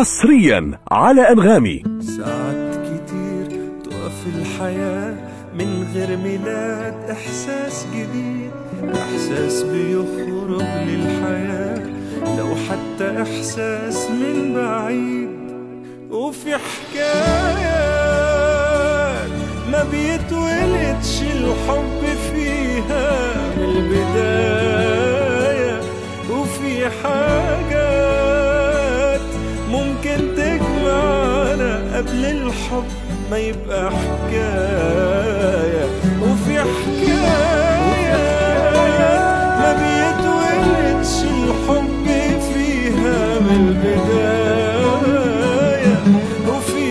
حصريا على أنغامي ساعات كتير تقف الحياة من غير ميلاد إحساس جديد إحساس بيخرج للحياة لو حتى إحساس من بعيد وفي حكايات ما بيتولدش الحب فيها من البداية وفي حاجات ممكن تجمعنا قبل الحب ما يبقى حكاية وفي حكاية ما بيتولدش الحب فيها من البداية وفي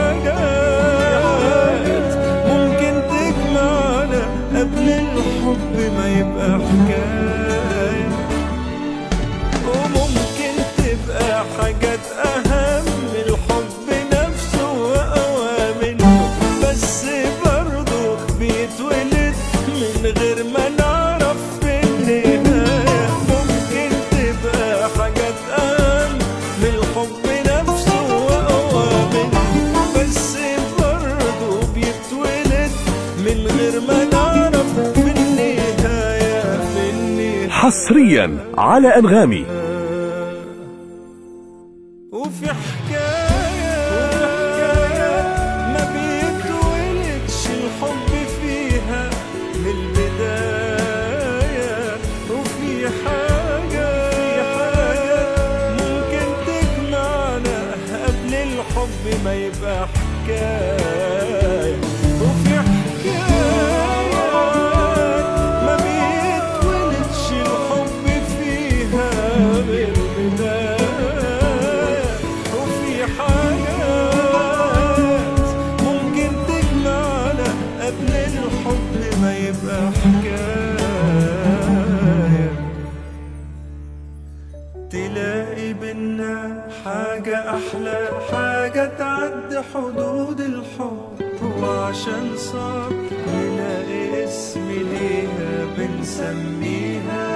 حاجات ممكن تجمعنا قبل الحب ما يبقى حكاية وممكن تبقى حاجات أهم من الحب نفسه وأوامره بس برضه بيتولد من غير ما نعرف في النهاية ممكن تبقى حاجات أهم من الحب نفسه وأوامره بس برضه بيتولد من غير ما نعرف في النهاية في النهاية حصريا على أنغامي وفي حكاية ما بيتولدش الحب فيها من البداية وفي حاجة ممكن تجمعنا قبل الحب ما يبقى حكاية وفي حكاية ما بيتولدش الحب فيها من البداية وفي حاجات ممكن تجمعنا قبل الحب ما يبقى حكاية تلاقي بينا حاجة أحلى حاجة تعدي حدود الحب وعشان صار نلاقي اسم ليها بنسميها